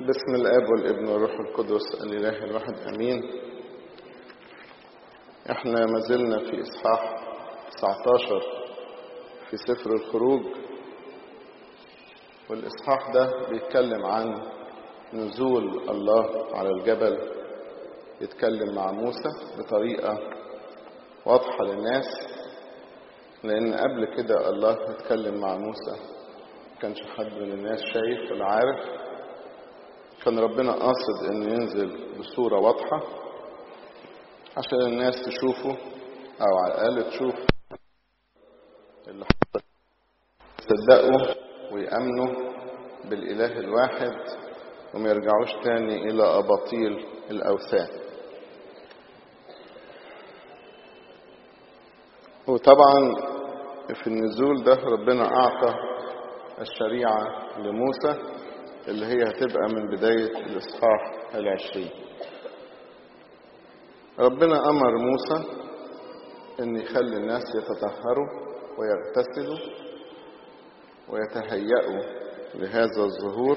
بسم الاب والابن والروح القدس الاله الواحد امين احنا ما زلنا في اصحاح 19 في سفر الخروج والاصحاح ده بيتكلم عن نزول الله على الجبل يتكلم مع موسى بطريقه واضحه للناس لان قبل كده الله اتكلم مع موسى كانش حد من الناس شايف ولا عارف كان ربنا قاصد انه ينزل بصورة واضحة عشان الناس تشوفه او على الاقل تشوف اللي حصل يصدقوا ويأمنوا بالاله الواحد وما يرجعوش تاني الى اباطيل الاوثان وطبعا في النزول ده ربنا اعطى الشريعة لموسى اللي هي هتبقى من بداية الإصحاح العشرين ربنا أمر موسى أن يخلي الناس يتطهروا ويغتسلوا ويتهيأوا لهذا الظهور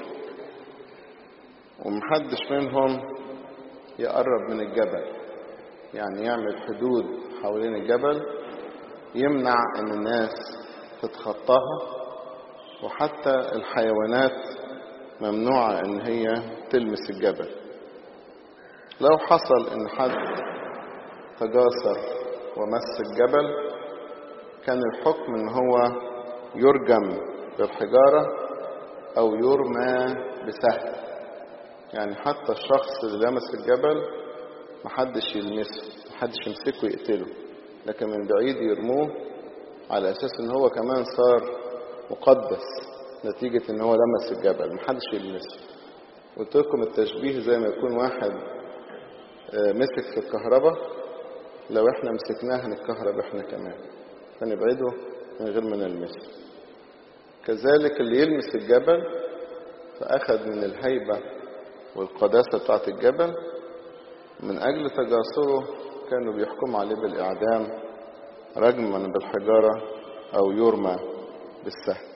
ومحدش منهم يقرب من الجبل يعني يعمل حدود حوالين الجبل يمنع ان الناس تتخطاها وحتى الحيوانات ممنوعة ان هي تلمس الجبل لو حصل ان حد تجاسر ومس الجبل كان الحكم ان هو يرجم بالحجارة او يرمى بسهم يعني حتى الشخص اللي لمس الجبل محدش يلمسه محدش يمسكه يقتله لكن من بعيد يرموه على اساس ان هو كمان صار مقدس نتيجة ان هو لمس الجبل محدش يلمسه قلت لكم التشبيه زي ما يكون واحد مسك في الكهرباء لو احنا مسكناه هنتكهرب احنا كمان فنبعده من غير ما نلمسه كذلك اللي يلمس الجبل فأخذ من الهيبة والقداسة بتاعت الجبل من أجل تجاسره كانوا بيحكموا عليه بالإعدام رجما بالحجارة أو يرمى بالسهم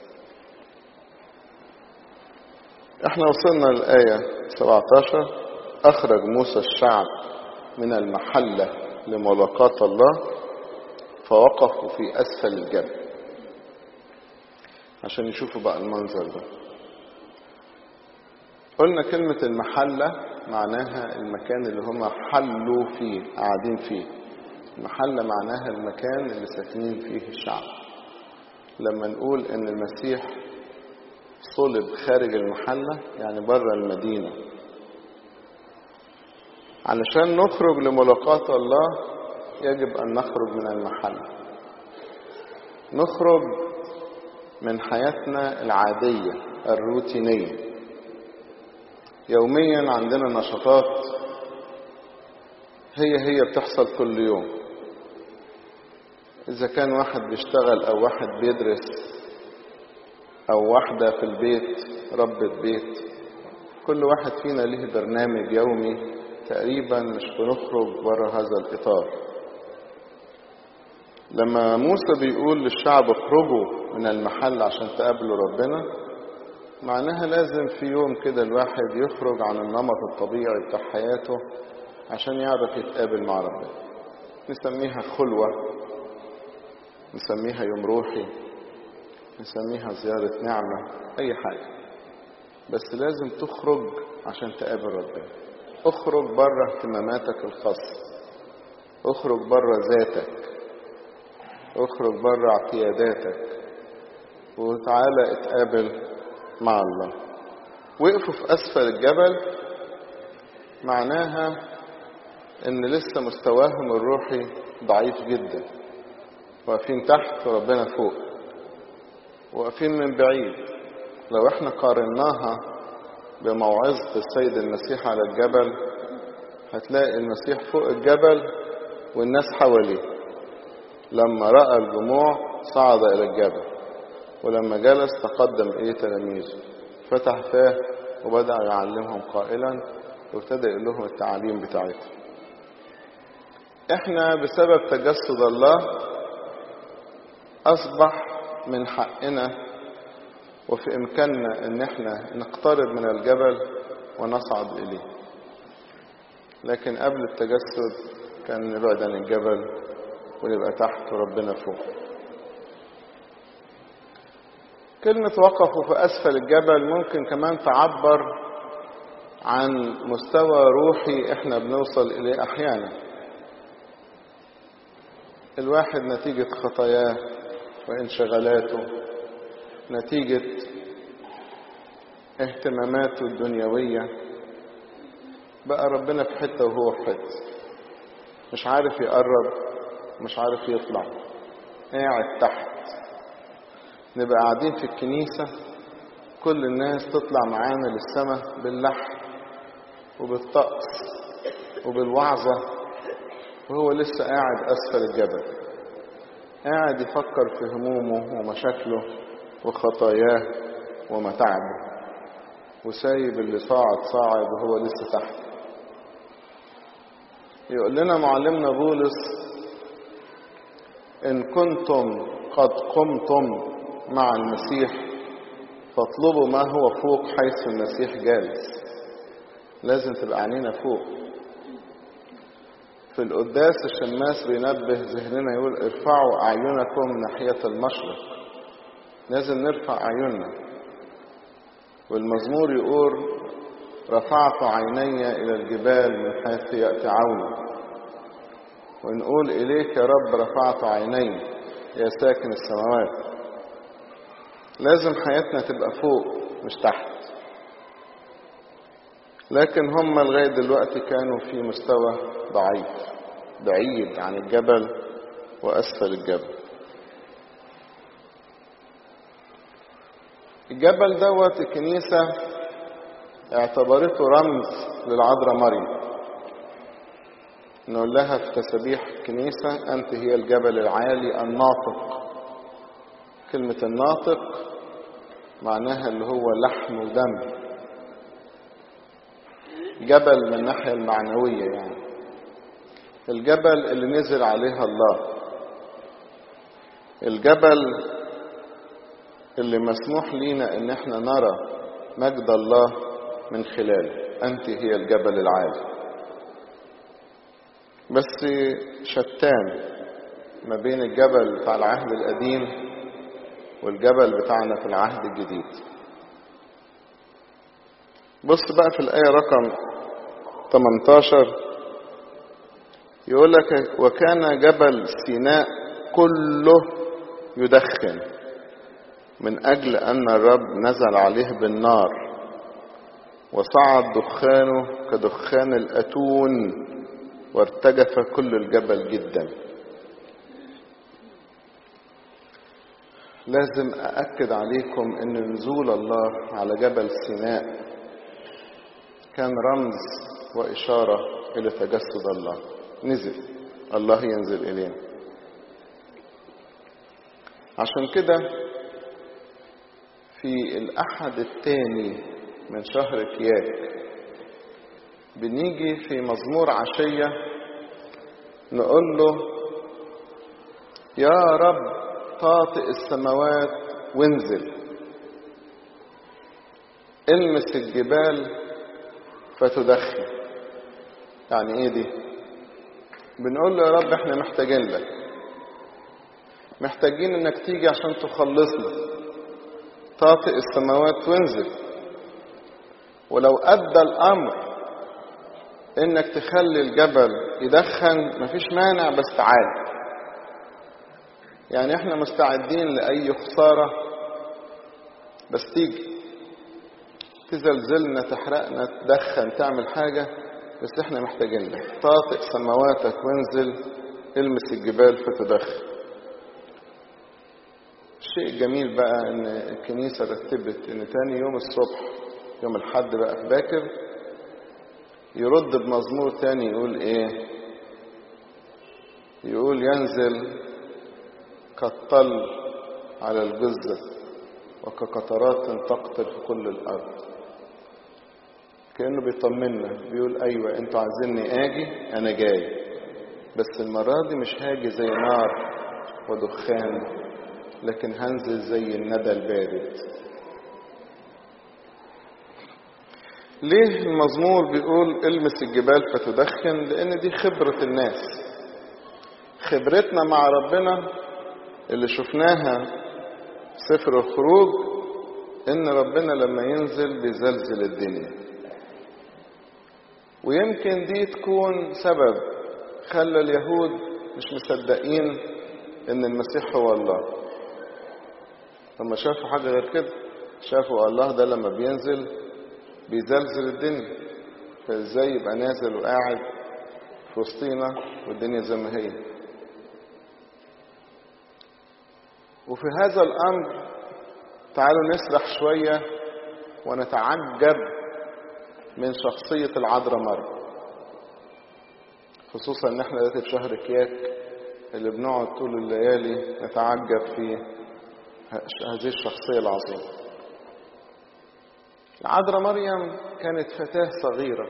احنا وصلنا للآية 17 أخرج موسى الشعب من المحلة لملاقاة الله فوقفوا في أسفل الجبل عشان يشوفوا بقى المنظر ده قلنا كلمة المحلة معناها المكان اللي هم حلوا فيه قاعدين فيه المحلة معناها المكان اللي ساكنين فيه الشعب لما نقول ان المسيح صلب خارج المحلة يعني بره المدينة علشان نخرج لملاقاة الله يجب أن نخرج من المحلة نخرج من حياتنا العادية الروتينية يوميا عندنا نشاطات هي هي بتحصل كل يوم إذا كان واحد بيشتغل أو واحد بيدرس أو واحدة في البيت ربة بيت كل واحد فينا له برنامج يومي تقريبا مش بنخرج بره هذا الإطار لما موسى بيقول للشعب اخرجوا من المحل عشان تقابلوا ربنا معناها لازم في يوم كده الواحد يخرج عن النمط الطبيعي بتاع حياته عشان يعرف يتقابل مع ربنا نسميها خلوة نسميها يوم روحي نسميها زيارة نعمة أي حاجة بس لازم تخرج عشان تقابل ربنا اخرج بره اهتماماتك الخاصة اخرج بره ذاتك اخرج بره اعتياداتك وتعالى اتقابل مع الله وقفوا في أسفل الجبل معناها ان لسه مستواهم الروحي ضعيف جدا واقفين تحت وربنا فوق واقفين من بعيد لو احنا قارناها بموعظة السيد المسيح على الجبل هتلاقي المسيح فوق الجبل والناس حواليه لما رأى الجموع صعد إلى الجبل ولما جلس تقدم إليه تلاميذه فتح فاه وبدأ يعلمهم قائلا وابتدى يقول لهم التعاليم بتاعتهم احنا بسبب تجسد الله أصبح من حقنا وفي إمكاننا إن احنا نقترب من الجبل ونصعد إليه لكن قبل التجسد كان نبعد عن الجبل ونبقى تحت وربنا فوق كلمة وقفوا في أسفل الجبل ممكن كمان تعبر عن مستوى روحي احنا بنوصل إليه أحيانا الواحد نتيجة خطاياه وانشغالاته نتيجة اهتماماته الدنيوية بقى ربنا في حتة وهو في حتة مش عارف يقرب مش عارف يطلع قاعد تحت نبقى قاعدين في الكنيسة كل الناس تطلع معانا للسماء باللحن وبالطقس وبالوعظة وهو لسه قاعد أسفل الجبل قاعد يفكر في همومه ومشاكله وخطاياه ومتاعبه وسايب اللي صاعد صاعد وهو لسه تحت يقول لنا معلمنا بولس إن كنتم قد قمتم مع المسيح فاطلبوا ما هو فوق حيث المسيح جالس لازم تبقى عينينا فوق في القداس الشماس بينبه ذهننا يقول ارفعوا أعينكم ناحية المشرق لازم نرفع أعيننا والمزمور يقول رفعت عيني إلى الجبال من حيث يأتي عوني ونقول إليك يا رب رفعت عيني يا ساكن السماوات لازم حياتنا تبقى فوق مش تحت لكن هم لغاية دلوقتي كانوا في مستوى ضعيف بعيد عن الجبل وأسفل الجبل الجبل دوت الكنيسة اعتبرته رمز للعذراء مريم نقول لها في تسابيح الكنيسة أنت هي الجبل العالي الناطق كلمة الناطق معناها اللي هو لحم ودم جبل من الناحية المعنوية يعني الجبل اللي نزل عليها الله الجبل اللي مسموح لينا ان احنا نرى مجد الله من خلاله انت هي الجبل العالي بس شتان ما بين الجبل بتاع العهد القديم والجبل بتاعنا في العهد الجديد بص بقى في الآية رقم 18 يقول لك وكان جبل سيناء كله يدخن من أجل أن الرب نزل عليه بالنار وصعد دخانه كدخان الأتون وارتجف كل الجبل جدا لازم أأكد عليكم أن نزول الله على جبل سيناء كان رمز وإشارة إلى تجسد الله نزل الله ينزل إلينا عشان كده في الأحد الثاني من شهر كياك بنيجي في مزمور عشية نقول له يا رب طاطئ السماوات وانزل المس الجبال فتدخن يعني ايه دي بنقول له يا رب احنا محتاجين لك محتاجين انك تيجي عشان تخلصنا طاطئ السماوات وانزل ولو ادى الامر انك تخلي الجبل يدخن مفيش مانع بس تعال يعني احنا مستعدين لاي خساره بس تيجي تزلزلنا تحرقنا تدخن تعمل حاجة بس احنا محتاجين لك طاطئ سماواتك وانزل المس الجبال فتدخن الشيء الجميل بقى ان الكنيسة رتبت ان تاني يوم الصبح يوم الحد بقى في باكر يرد بمزمور تاني يقول ايه يقول ينزل كالطل على الجزة وكقطرات تقطر في كل الأرض كأنه بيطمنا بيقول أيوة أنتوا عايزيني آجي أنا جاي بس المرة دي مش هاجي زي نار ودخان لكن هنزل زي الندى البارد ليه المزمور بيقول المس الجبال فتدخن لان دي خبرة الناس خبرتنا مع ربنا اللي شفناها في سفر الخروج ان ربنا لما ينزل بيزلزل الدنيا ويمكن دي تكون سبب خلى اليهود مش مصدقين ان المسيح هو الله لما شافوا حاجة غير كده شافوا الله ده لما بينزل بيزلزل الدنيا فازاي يبقى نازل وقاعد في وسطينا والدنيا زي ما هي وفي هذا الامر تعالوا نسرح شوية ونتعجب من شخصية العذراء مريم خصوصا ان احنا دلوقتي في شهر كياك اللي بنقعد طول الليالي نتعجب في هذه الشخصية العظيمة العذراء مريم كانت فتاة صغيرة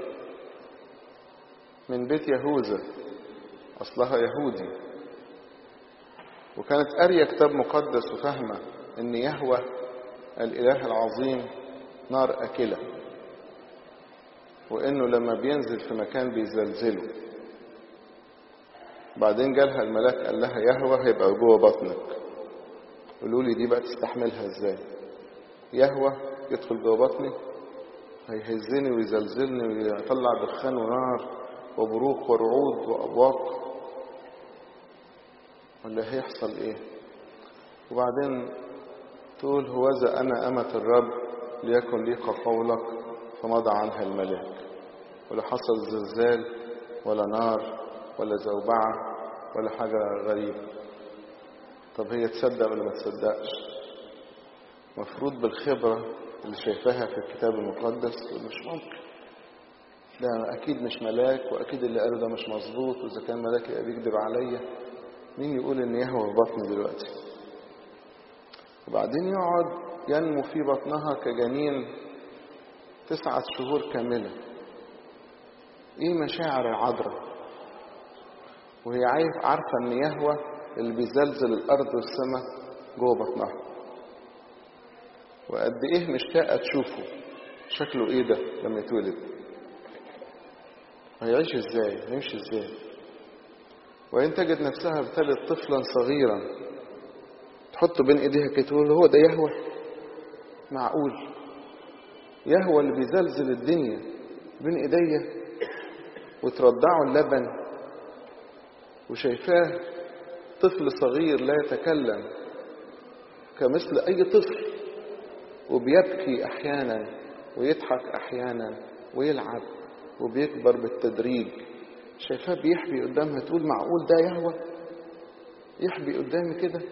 من بيت يهوذا أصلها يهودي وكانت قارية كتاب مقدس وفاهمة إن يهوى الإله العظيم نار أكلة وإنه لما بينزل في مكان بيزلزله بعدين جالها الملاك قال لها يهوى هيبقى جوه بطنك قولوا لي دي بقى تستحملها ازاي يهوى يدخل جوه بطني هيهزني ويزلزلني ويطلع دخان ونار وبروق ورعود وابواق ولا هيحصل ايه وبعدين تقول هوذا انا امة الرب ليكن لي كقولك فمضى عنها الملاك ولا حصل زلزال ولا نار ولا زوبعة ولا حاجة غريبة طب هي تصدق ولا ما تصدقش مفروض بالخبرة اللي شايفاها في الكتاب المقدس مش ممكن ده أكيد مش ملاك وأكيد اللي قاله ده مش مظبوط وإذا كان ملاك يبقى بيكذب عليا مين يقول إن يهوى في بطني دلوقتي وبعدين يقعد ينمو في بطنها كجنين تسعة شهور كاملة ايه مشاعر العذراء وهي عارف عارفة ان يهوى اللي بيزلزل الارض والسماء جوه بطنها وقد ايه مشتاقة تشوفه شكله ايه ده لما يتولد هيعيش ازاي هيمشي ازاي وان تجد نفسها بتلد طفلا صغيرا تحطه بين ايديها كده تقول هو ده يهوى معقول يهوى اللي بيزلزل الدنيا بين ايديا وترضعه اللبن وشايفاه طفل صغير لا يتكلم كمثل اي طفل وبيبكي احيانا ويضحك احيانا ويلعب وبيكبر بالتدريج شايفاه بيحبي قدامها تقول معقول ده يهوى يحبي قدامي كده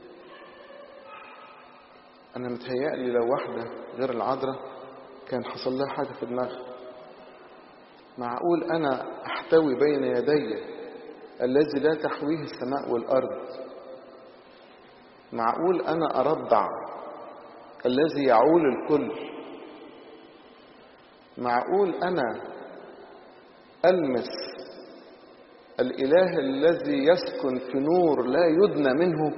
انا متهيألي لو واحدة غير العذراء كان حصل لها حاجة في دماغها معقول انا احتوي بين يدي الذي لا تحويه السماء والارض معقول انا ارضع الذي يعول الكل معقول انا المس الاله الذي يسكن في نور لا يدنى منه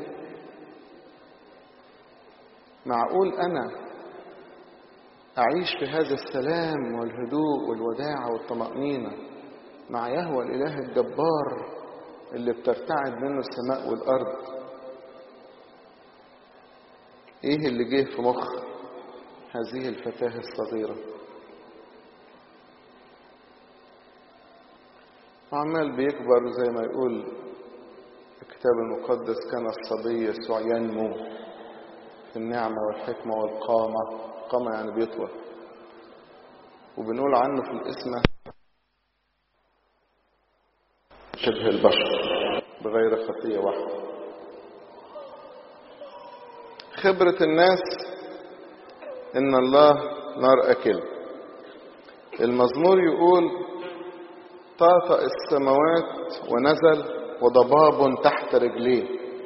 معقول انا اعيش في هذا السلام والهدوء والوداعه والطمانينه مع يهوى الاله الجبار اللي بترتعد منه السماء والارض ايه اللي جه في مخ هذه الفتاه الصغيره وعمال بيكبر زي ما يقول الكتاب المقدس كان الصبي يسوع ينمو في النعمة والحكمة والقامة قامة يعني بيطول وبنقول عنه في الاسم شبه البشر بغير خطية واحدة خبرة الناس ان الله نار اكل المزمور يقول طافأ السماوات ونزل وضباب تحت رجليه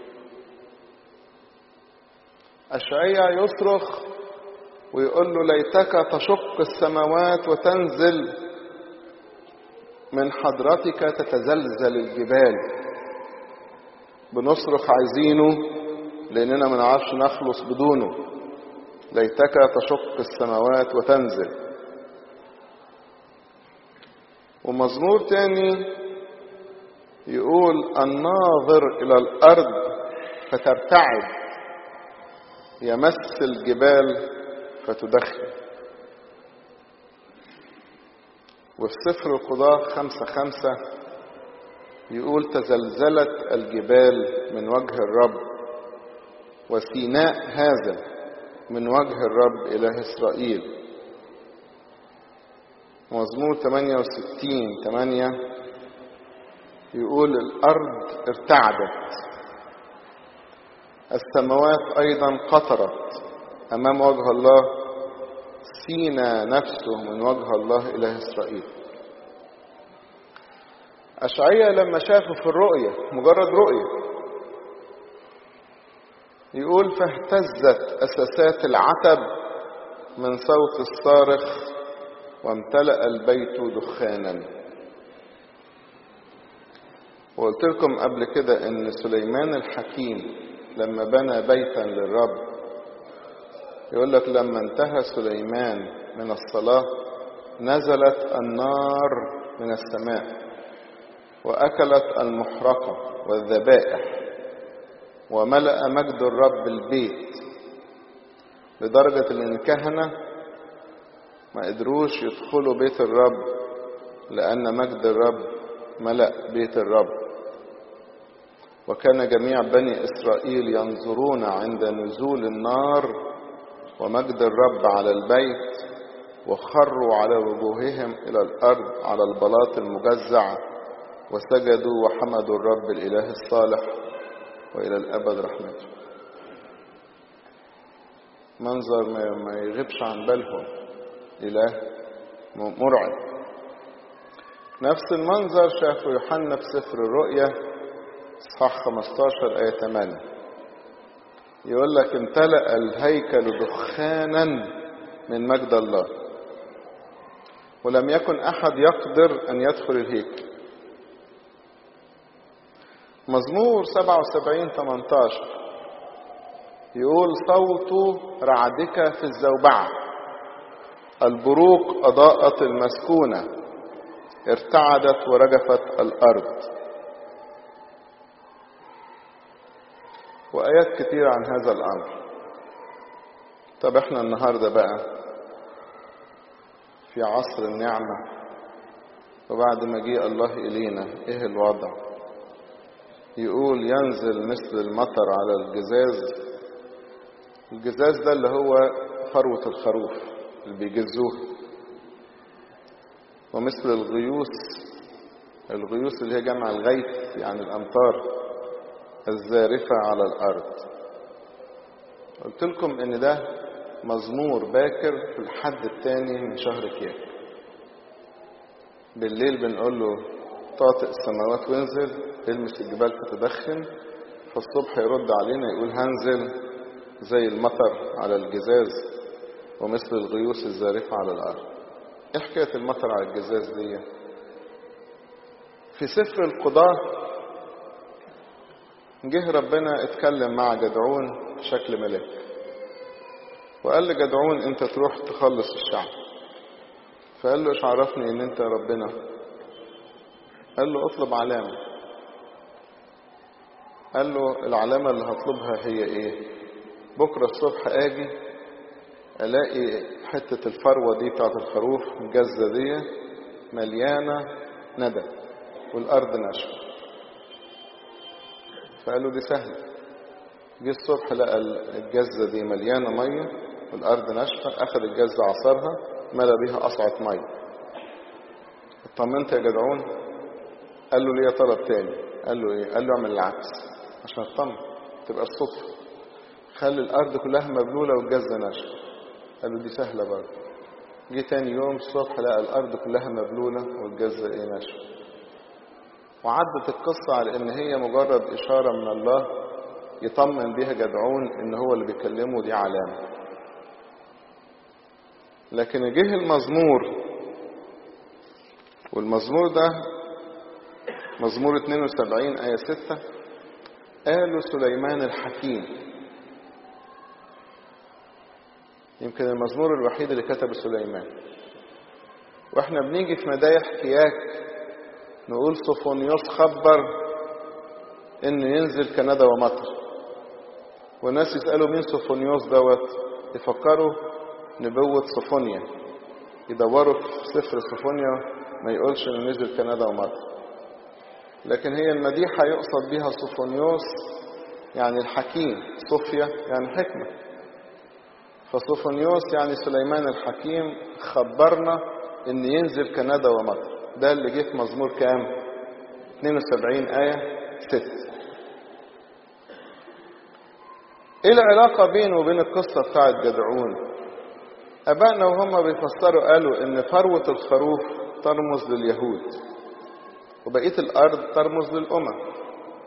أشعيا يصرخ ويقول له ليتك تشق السماوات وتنزل من حضرتك تتزلزل الجبال بنصرخ عايزينه لأننا ما نعرفش نخلص بدونه ليتك تشق السماوات وتنزل ومزمور تاني يقول الناظر إلى الأرض فترتعد يمس الجبال فتدخن وفي سفر القضاء خمسة خمسة يقول تزلزلت الجبال من وجه الرب وسيناء هذا من وجه الرب إله إسرائيل مزمور 68 8 يقول الأرض ارتعدت السماوات أيضا قطرت أمام وجه الله سينا نفسه من وجه الله إله إسرائيل أشعية لما شافه في الرؤية مجرد رؤية يقول فاهتزت أساسات العتب من صوت الصارخ وامتلأ البيت دخانا وقلت لكم قبل كده ان سليمان الحكيم لما بنى بيتا للرب يقول لك لما انتهى سليمان من الصلاة نزلت النار من السماء وأكلت المحرقة والذبائح وملأ مجد الرب البيت لدرجة ان الكهنة ما قدروش يدخلوا بيت الرب لأن مجد الرب ملأ بيت الرب وكان جميع بني إسرائيل ينظرون عند نزول النار ومجد الرب على البيت وخروا على وجوههم إلى الأرض على البلاط المجزع وسجدوا وحمدوا الرب الإله الصالح وإلى الأبد رحمته منظر ما يغيبش عن بالهم إله مرعب نفس المنظر شافه يوحنا في سفر الرؤيا اصحاح 15 آية 8 يقول لك امتلأ الهيكل دخانا من مجد الله ولم يكن أحد يقدر أن يدخل الهيكل مزمور 77 18 يقول صوت رعدك في الزوبعة البروق أضاءت المسكونة ارتعدت ورجفت الأرض وآيات كتير عن هذا الأمر طب احنا النهاردة بقى في عصر النعمة وبعد مجيء الله إلينا ايه الوضع يقول ينزل مثل المطر على الجزاز الجزاز ده اللي هو فروة الخروف اللي بيجزوه ومثل الغيوس الغيوس اللي هي جمع الغيث يعني الأمطار الزارفة على الأرض قلت لكم إن ده مزمور باكر في الحد الثاني من شهر كياك بالليل بنقول له طاطئ السماوات وانزل المس الجبال تتدخن فالصبح يرد علينا يقول هنزل زي المطر على الجزاز ومثل الغيوس الزارفة على الأرض ايه حكاية المطر على الجزاز دي في سفر القضاء جه ربنا اتكلم مع جدعون بشكل ملاك وقال لجدعون انت تروح تخلص الشعب فقال له ايش عرفني ان انت ربنا قال له اطلب علامة قال له العلامة اللي هطلبها هي ايه بكرة الصبح اجي الاقي حتة الفروة دي بتاعت الخروف الجزة دي مليانة ندى والارض ناشفة فقال له دي سهلة جه الصبح لقى الجزة دي مليانة مية والارض ناشفة اخذ الجزة عصرها ملا بيها قصعة مية اطمنت يا جدعون قال له ليه طلب تاني قال له ايه قال له اعمل العكس عشان اطمن تبقى الصدفة خلي الارض كلها مبلولة والجزة ناشفة قال له دي سهلة برضه جه تاني يوم الصبح لقى الارض كلها مبلولة والجزة ايه ناشفة وعدت القصة على ان هي مجرد اشارة من الله يطمن بيها جدعون ان هو اللي بيكلمه دي علامة لكن جه المزمور والمزمور ده مزمور 72 آية 6 قالوا سليمان الحكيم يمكن المزمور الوحيد اللي كتبه سليمان واحنا بنيجي في مدايح كياك نقول صفونيوس خبر ان ينزل كندا ومطر والناس يسألوا مين صفونيوس دوت يفكروا نبوة صفونيا يدوروا في سفر صفونيا ما يقولش انه نزل كندا ومطر لكن هي المديحة يقصد بها صفونيوس يعني الحكيم صوفيا يعني حكمة فصوفونيوس يعني سليمان الحكيم خبرنا ان ينزل كندا ومطر ده اللي جه في مزمور كام 72 آية 6 ايه العلاقة بينه وبين القصة بتاعت جدعون ابائنا وهم بيفسروا قالوا ان فروة الخروف ترمز لليهود وبقية الارض ترمز للامم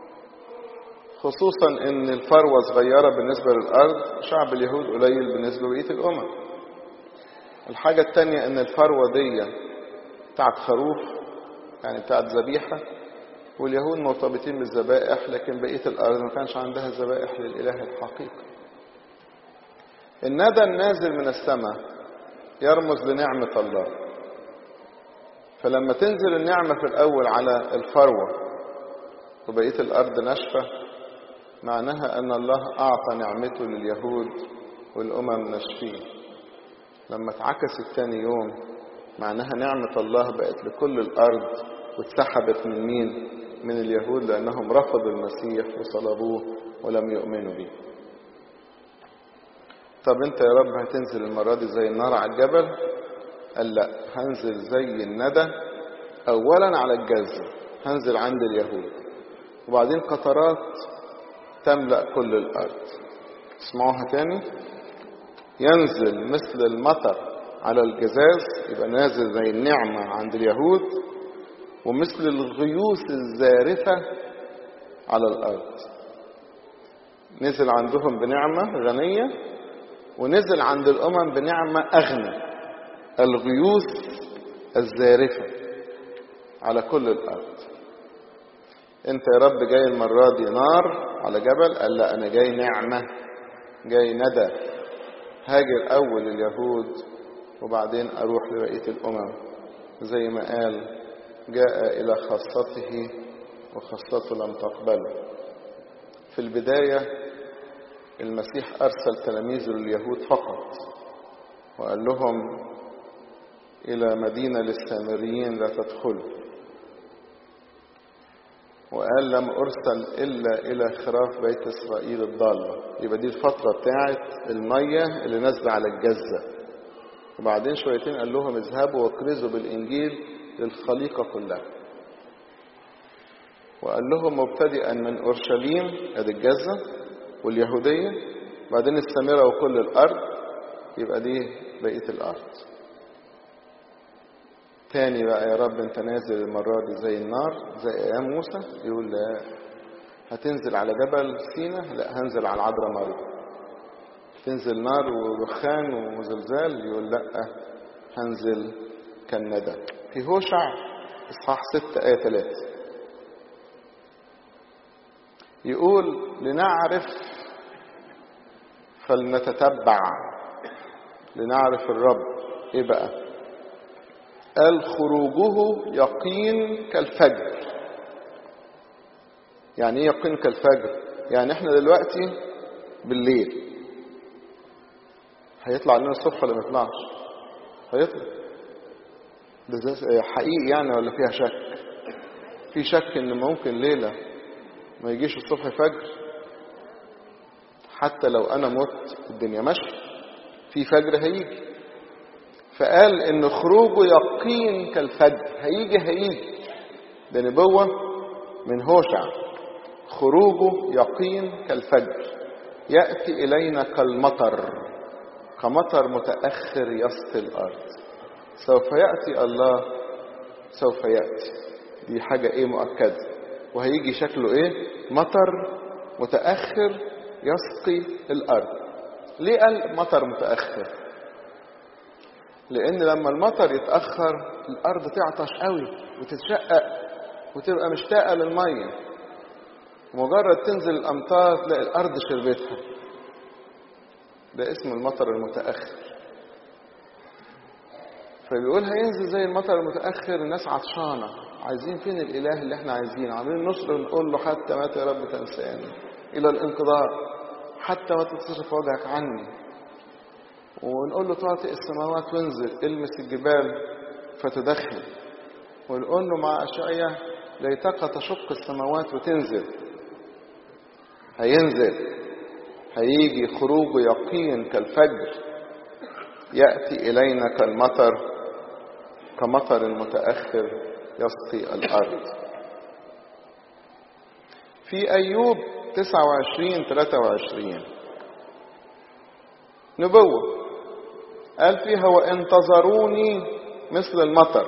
خصوصا ان الفروة صغيرة بالنسبة للارض شعب اليهود قليل بالنسبة لبقية الامم الحاجة التانية ان الفروة دي بتاعت خروف يعني بتاعت ذبيحة واليهود مرتبطين بالذبائح لكن بقية الأرض ما كانش عندها ذبائح للإله الحقيقي الندى النازل من السماء يرمز لنعمة الله فلما تنزل النعمة في الأول على الفروة وبقية الأرض ناشفة معناها أن الله أعطى نعمته لليهود والأمم ناشفين لما اتعكس الثاني يوم معناها نعمة الله بقت لكل الأرض واتسحبت من مين؟ من اليهود لأنهم رفضوا المسيح وصلبوه ولم يؤمنوا به. طب أنت يا رب هتنزل المرة دي زي النار على الجبل؟ قال لا هنزل زي الندى أولا على الجزر هنزل عند اليهود وبعدين قطرات تملأ كل الأرض. اسمعوها تاني ينزل مثل المطر على الجزاز يبقى نازل زي النعمة عند اليهود ومثل الغيوث الزارفة على الأرض نزل عندهم بنعمة غنية ونزل عند الأمم بنعمة أغنى الغيوث الزارفة على كل الأرض أنت يا رب جاي المرة دي نار على جبل قال لا أنا جاي نعمة جاي ندى هاجي الأول اليهود وبعدين أروح لبقية الأمم زي ما قال جاء إلى خاصته وخاصته لم تقبله في البداية المسيح أرسل تلاميذه لليهود فقط وقال لهم إلى مدينة للسامريين لا تدخلوا وقال لم أرسل إلا إلى خراف بيت إسرائيل الضالة يبقى دي الفترة بتاعت المية اللي نازلة على الجزة وبعدين شويتين قال لهم اذهبوا واكرزوا بالإنجيل للخليقة كلها وقال لهم مبتدئا من أورشليم ادي الجزة واليهودية بعدين السامرة وكل الأرض يبقى دي بقية الأرض تاني بقى يا رب انت نازل المرة دي زي النار زي ايام موسى يقول لا هتنزل على جبل سينا لا هنزل على العذراء مريم تنزل نار ودخان وزلزال يقول لا هنزل كالندى في هوشع اصحاح 6 آية 3 يقول لنعرف فلنتتبع لنعرف الرب ايه بقى قال خروجه يقين كالفجر يعني ايه يقين كالفجر يعني احنا دلوقتي بالليل هيطلع لنا الصبح ولا ما يطلعش هيطلع ده حقيقي يعني ولا فيها شك في شك ان ممكن ليلة ما يجيش الصبح فجر حتى لو انا مت الدنيا ماشية في فجر هيجي فقال ان خروجه يقين كالفجر هيجي هيجي ده نبوة من هوشع خروجه يقين كالفجر يأتي إلينا كالمطر كمطر متأخر يسقي الأرض سوف يأتي الله سوف يأتي دي حاجة ايه مؤكدة وهيجي شكله ايه مطر متأخر يسقي الأرض ليه قال مطر متأخر لأن لما المطر يتأخر الأرض تعطش قوي وتتشقق وتبقى مشتاقة للمية مجرد تنزل الأمطار تلاقي الأرض شربتها ده اسم المطر المتأخر فبيقول هينزل زي المطر المتأخر الناس عطشانة عايزين فين الإله اللي احنا عايزينه عاملين نصر نقول له حتى متى يا رب تنساني إلى الانقضاء حتى ما تصرف وجهك عني ونقول له تعطي السماوات وانزل المس الجبال فتدخل ونقول له مع أشعية ليتك تشق السماوات وتنزل هينزل هيجي خروجه يقين كالفجر يأتي إلينا كالمطر كمطر متأخر يسقي الأرض في أيوب 29 23 نبوة قال فيها وانتظروني مثل المطر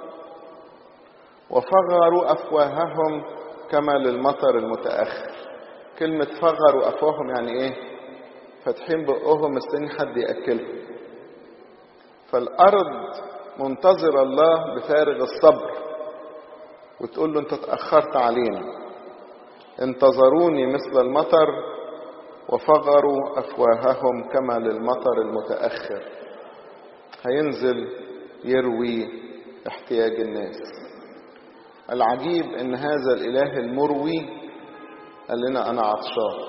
وفغروا أفواههم كما للمطر المتأخر كلمة فغروا أفواههم يعني إيه فاتحين بقهم مستني حد يأكلهم فالأرض منتظرة الله بفارغ الصبر وتقول له أنت تأخرت علينا انتظروني مثل المطر وفغروا أفواههم كما للمطر المتأخر هينزل يروي احتياج الناس العجيب ان هذا الاله المروي قال لنا انا عطشان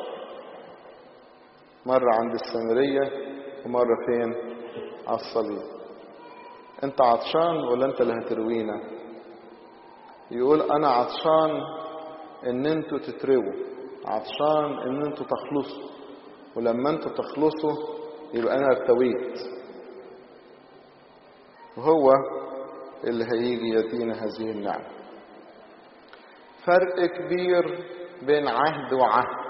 مرة عند السامرية ومرة فين على الصليب انت عطشان ولا انت اللي هتروينا يقول انا عطشان ان انتوا تترووا عطشان ان انتوا تخلصوا ولما انتوا تخلصوا يبقى انا ارتويت وهو اللي هيجي يدينا هذه النعمة فرق كبير بين عهد وعهد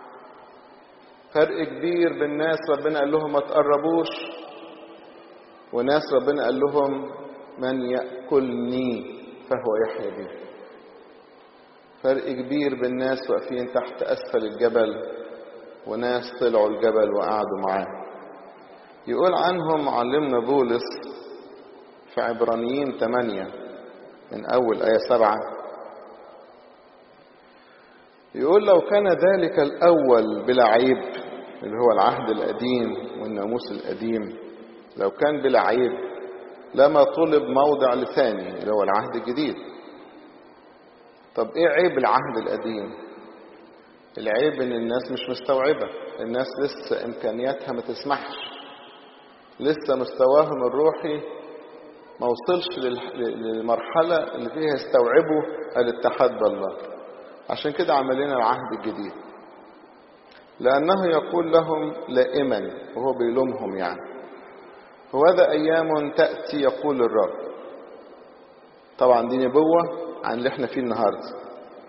فرق كبير بين ناس ربنا قال لهم ما تقربوش وناس ربنا قال لهم من يأكلني فهو يحيا بي فرق كبير بين ناس واقفين تحت أسفل الجبل وناس طلعوا الجبل وقعدوا معاه يقول عنهم معلمنا بولس في عبرانيين 8 من أول آية 7 يقول لو كان ذلك الأول بلا عيب اللي هو العهد القديم والناموس القديم لو كان بلا عيب لما طلب موضع لثاني اللي هو العهد الجديد طب ايه عيب العهد القديم العيب ان الناس مش مستوعبة الناس لسه امكانياتها ما تسمحش لسه مستواهم الروحي ما وصلش للمرحلة اللي فيها يستوعبوا الاتحاد بالله عشان كده عمل لنا العهد الجديد لأنه يقول لهم لائما وهو بيلومهم يعني وهذا أيام تأتي يقول الرب طبعا دي نبوة عن اللي احنا فيه النهاردة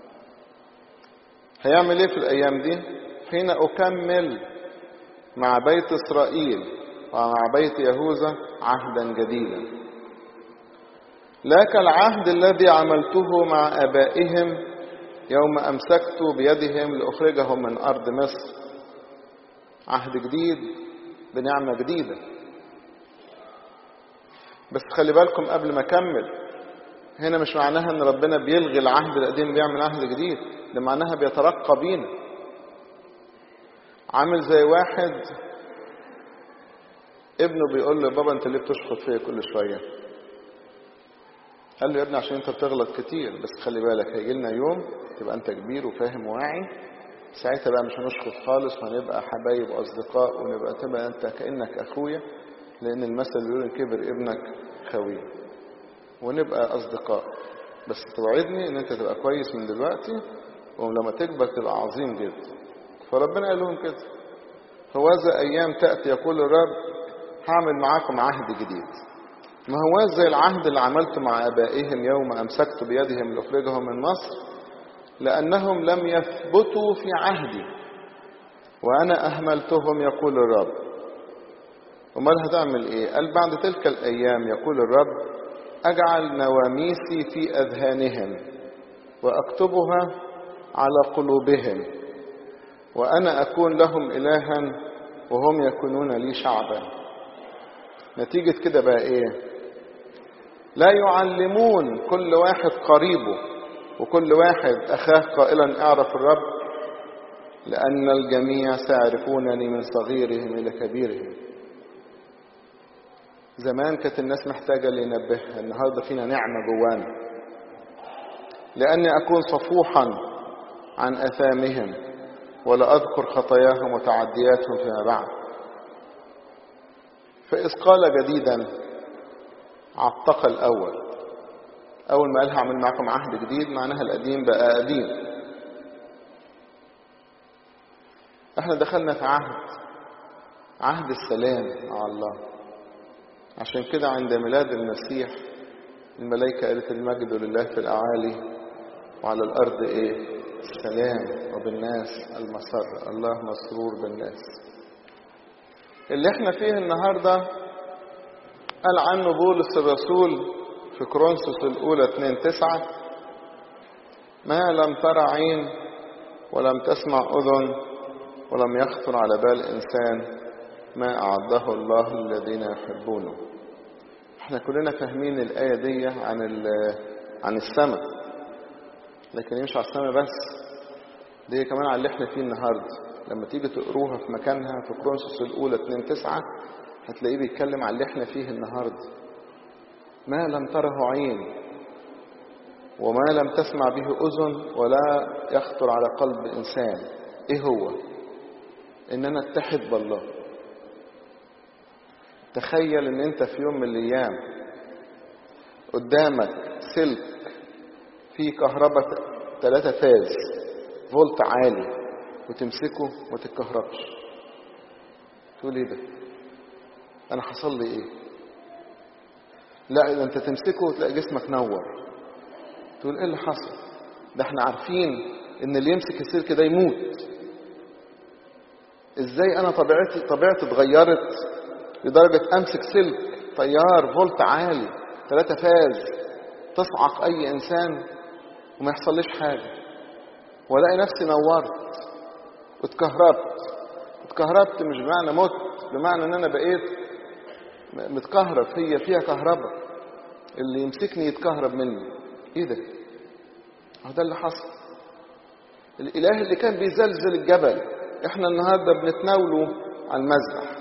هيعمل ايه في الأيام دي حين أكمل مع بيت إسرائيل ومع بيت يهوذا عهدا جديدا لا كالعهد الذي عملته مع آبائهم يوم أمسكت بيدهم لأخرجهم من أرض مصر عهد جديد بنعمة جديدة بس خلي بالكم قبل ما أكمل هنا مش معناها ان ربنا بيلغي العهد القديم بيعمل عهد جديد ده معناها بيترقى بينا عامل زي واحد ابنه بيقول له بابا انت ليه بتشخط فيا كل شويه قال له يا ابني عشان انت بتغلط كتير بس خلي بالك هيجي لنا يوم تبقى انت كبير وفاهم واعي ساعتها بقى مش هنشخط خالص وهنبقى حبايب واصدقاء ونبقى تبقى انت كانك اخويا لان المثل بيقول ان كبر ابنك خويه ونبقى اصدقاء بس توعدني ان انت تبقى كويس من دلوقتي ولما تكبر تبقى عظيم جدا فربنا قال لهم كده هوذا ايام تاتي يقول الرب هعمل معاكم عهد جديد ما هو زي العهد اللي عملته مع ابائهم يوم امسكت بيدهم لاخرجهم من مصر لانهم لم يثبتوا في عهدي وانا اهملتهم يقول الرب امال هتعمل ايه قال بعد تلك الايام يقول الرب أجعل نواميسي في أذهانهم وأكتبها على قلوبهم وأنا أكون لهم إلها وهم يكونون لي شعبا نتيجة كده بقى إيه لا يعلمون كل واحد قريبه وكل واحد أخاه قائلا اعرف الرب لأن الجميع سيعرفونني من صغيرهم إلى كبيرهم زمان كانت الناس محتاجة اللي ينبهها النهاردة فينا نعمة جوانا لأني أكون صفوحا عن أثامهم ولا أذكر خطاياهم وتعدياتهم فيما بعد فإذ قال جديدا عتق الأول أول ما قال هعمل معكم عهد جديد معناها القديم بقى قديم احنا دخلنا في عهد عهد السلام مع الله عشان كده عند ميلاد المسيح الملائكة قالت المجد لله في الأعالي وعلى الأرض إيه السلام وبالناس المسر الله مسرور بالناس اللي احنا فيه النهاردة قال عنه بولس الرسول في كورنثوس الأولى 2 9 ما لم ترى عين ولم تسمع أذن ولم يخطر على بال إنسان ما أعده الله للذين يحبونه احنا كلنا فاهمين الآية دي عن عن السماء لكن مش على السماء بس دي كمان على اللي احنا فيه النهارده لما تيجي تقروها في مكانها في كرونسوس الأولى 2 9 هتلاقيه بيتكلم على اللي احنا فيه النهارده ما لم تره عين وما لم تسمع به أذن ولا يخطر على قلب إنسان إيه هو؟ إن أنا أتحد بالله تخيل إن أنت في يوم من الأيام قدامك سلك فيه كهرباء ثلاثة فاز فولت عالي وتمسكه وما تتكهربش تقول ايه ده انا حصل لي ايه لا اذا انت تمسكه وتلاقي جسمك نور تقول ايه اللي حصل ده احنا عارفين ان اللي يمسك السلك ده يموت ازاي انا طبيعتي طبيعتي اتغيرت لدرجة امسك سلك تيار فولت عالي ثلاثة فاز تصعق اي انسان وما يحصلش حاجة والاقي نفسي نورت واتكهربت اتكهربت مش بمعنى مت بمعنى ان انا بقيت متكهرب هي فيها كهرباء اللي يمسكني يتكهرب مني ايه ده هو ده اللي حصل الاله اللي كان بيزلزل الجبل احنا النهارده بنتناوله على المذبح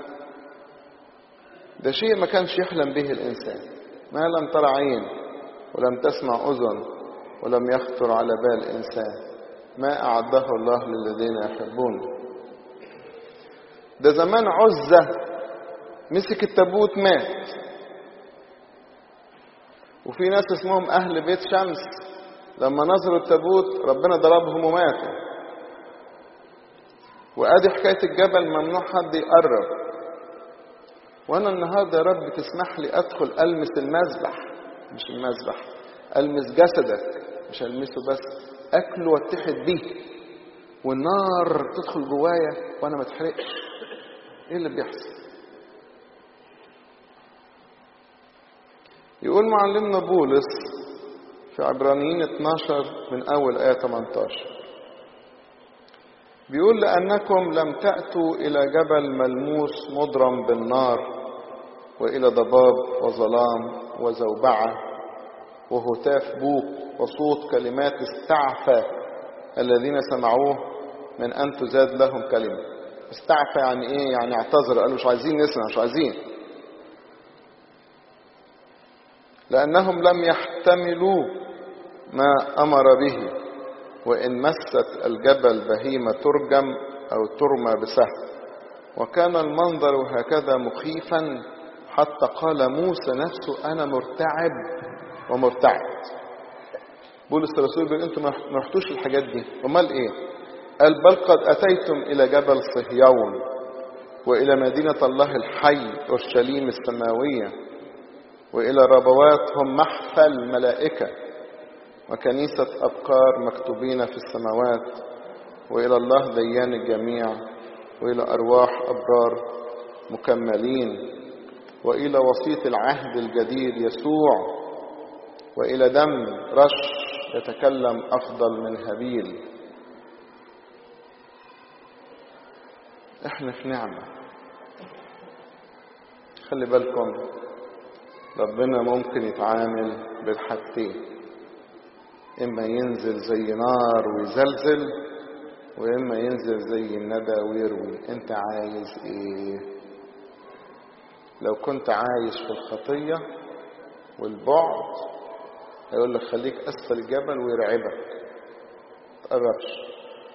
ده شيء ما كانش يحلم به الانسان ما لم ترى عين ولم تسمع اذن ولم يخطر على بال انسان ما اعده الله للذين يحبونه ده زمان عزة مسك التابوت مات وفي ناس اسمهم أهل بيت شمس لما نظروا التابوت ربنا ضربهم وماتوا وادي حكاية الجبل ممنوع حد يقرب وانا النهارده يا رب تسمح لي ادخل المس المذبح مش المذبح المس جسدك مش المسه بس اكله واتحد بيه والنار تدخل جوايا وانا ما اتحرقش ايه اللي بيحصل يقول معلمنا بولس في عبرانيين 12 من اول ايه 18 بيقول لانكم لم تاتوا الى جبل ملموس مضرم بالنار والى ضباب وظلام وزوبعه وهتاف بوق وصوت كلمات استعفى الذين سمعوه من ان تزاد لهم كلمه استعفى يعني ايه يعني اعتذر قالوا مش عايزين نسمع مش عايزين لانهم لم يحتملوا ما امر به وان مست الجبل بهيمه ترجم او ترمى بسهم وكان المنظر هكذا مخيفا حتى قال موسى نفسه انا مرتعب ومرتعد بولس الرسول بيقول انتم ما رحتوش الحاجات دي امال ايه قال بل قد اتيتم الى جبل صهيون والى مدينه الله الحي اورشليم السماويه والى ربوات هم محفى الملائكه وكنيسه ابكار مكتوبين في السماوات والى الله ديان الجميع والى ارواح ابرار مكملين والى وسيط العهد الجديد يسوع والى دم رش يتكلم افضل من هابيل احنا في نعمه خلي بالكم ربنا ممكن يتعامل بالحاجتين اما ينزل زي نار ويزلزل واما ينزل زي الندى ويروي انت عايز ايه لو كنت عايش في الخطية والبعد هيقول لك خليك أسفل الجبل ويرعبك تقربش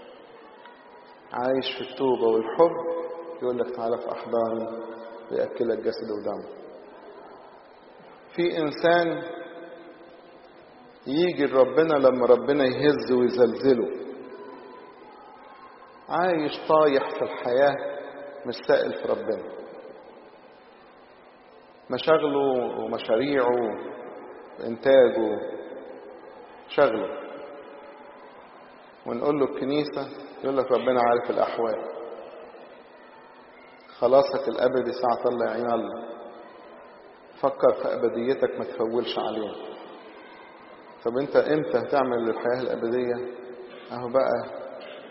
عايش في التوبة والحب يقول لك تعالى في أحضاني ويأكلك جسد ودم في إنسان يجي لربنا لما ربنا يهز ويزلزله عايش طايح في الحياة مش سائل في ربنا مشاغله ومشاريعه وإنتاجه شغله ونقول له الكنيسة يقول لك ربنا عارف الأحوال خلاصك الأبدي ساعة الله يعين الله فكر في أبديتك ما تفولش عليه طب أنت إمتى هتعمل للحياة الأبدية أهو بقى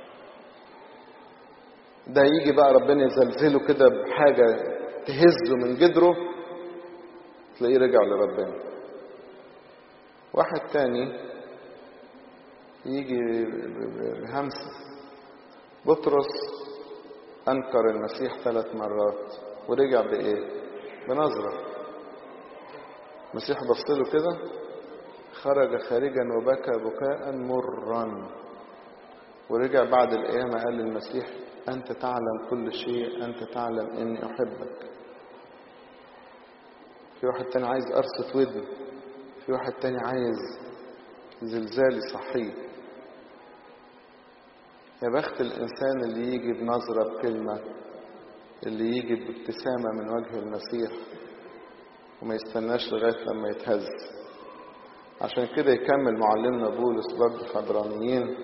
ده يجي بقى ربنا يزلزله كده بحاجة تهزه من جدره تلاقيه رجع لربنا واحد تاني يجي بهمسة بطرس أنكر المسيح ثلاث مرات ورجع بإيه؟ بنظرة المسيح بص له كده خرج خارجا وبكى بكاء مرا ورجع بعد القيامة قال للمسيح أنت تعلم كل شيء أنت تعلم إني أحبك في واحد تاني عايز قرصة ودن في واحد تاني عايز زلزال يصحيه يا بخت الإنسان اللي يجي بنظرة بكلمة اللي يجي بابتسامة من وجه المسيح وما يستناش لغاية لما يتهز عشان كده يكمل معلمنا بولس برضه في عبرانيين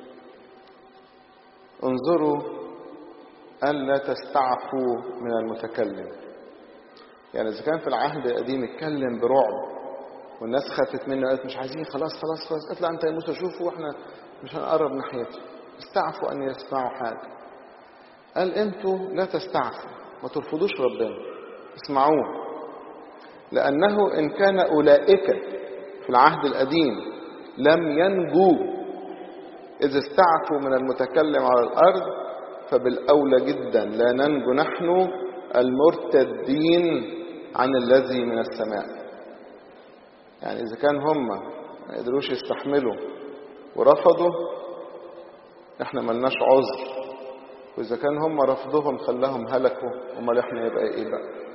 انظروا ألا تستعفوا من المتكلم يعني إذا كان في العهد القديم اتكلم برعب والناس خافت منه قالت مش عايزين خلاص خلاص خلاص قالت لا أنت يا موسى شوفه وإحنا مش هنقرب ناحيته استعفوا أن يسمعوا حاجة قال أنتوا لا تستعفوا ما ترفضوش ربنا اسمعوه لأنه إن كان أولئك في العهد القديم لم ينجوا إذ استعفوا من المتكلم على الأرض فبالأولى جدا لا ننجو نحن المرتدين عن الذي من السماء يعني إذا كان هم ما قدروش يستحملوا ورفضوا احنا ملناش عذر وإذا كان هم رفضهم خلاهم هلكوا امال احنا يبقى ايه بقى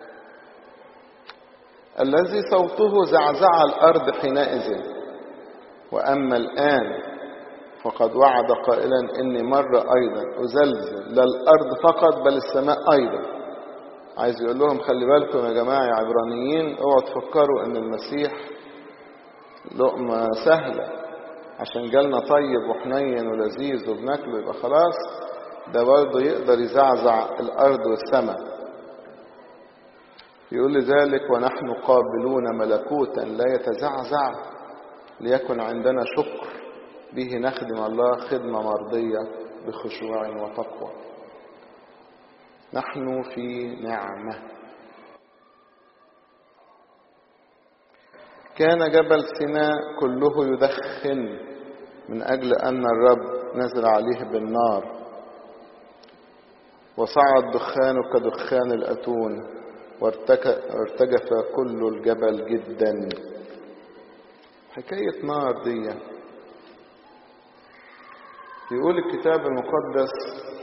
الذي صوته زعزع الأرض حينئذ وأما الآن فقد وعد قائلا إني مرة أيضا أزلزل لا الأرض فقط بل السماء أيضا عايز يقول لهم خلي بالكم يا جماعة يا عبرانيين اوعوا تفكروا ان المسيح لقمة سهلة عشان جالنا طيب وحنين ولذيذ وبناكله يبقى خلاص ده برضه يقدر يزعزع الأرض والسماء يقول لذلك ونحن قابلون ملكوتا لا يتزعزع ليكن عندنا شكر به نخدم الله خدمة مرضية بخشوع وتقوى نحن في نعمة كان جبل سيناء كله يدخن من أجل أن الرب نزل عليه بالنار وصعد دخانه كدخان الأتون وارتجف كل الجبل جدا حكاية نار دي يقول الكتاب المقدس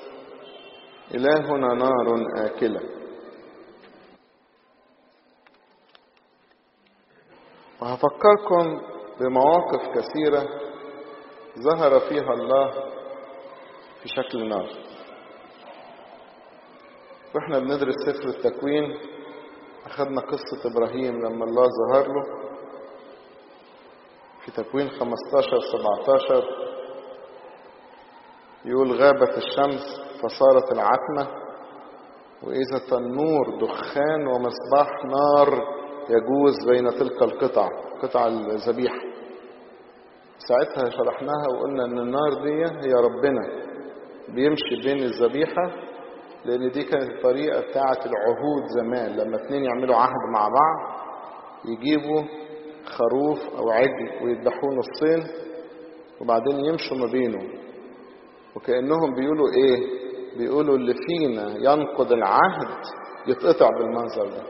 إلهنا نار آكلة وهفكركم بمواقف كثيرة ظهر فيها الله في شكل نار واحنا بندرس سفر التكوين أخذنا قصة إبراهيم لما الله ظهر له في تكوين 15 17 يقول غابت الشمس فصارت العتمة وإذا تنور دخان ومصباح نار يجوز بين تلك القطع قطع الذبيحة ساعتها شرحناها وقلنا ان النار دي هي ربنا بيمشي بين الذبيحة لان دي كانت الطريقة بتاعة العهود زمان لما اتنين يعملوا عهد مع بعض يجيبوا خروف او عجل ويذبحوه نصين وبعدين يمشوا ما بينه وكأنهم بيقولوا ايه بيقولوا اللي فينا ينقض العهد يتقطع بالمنظر ده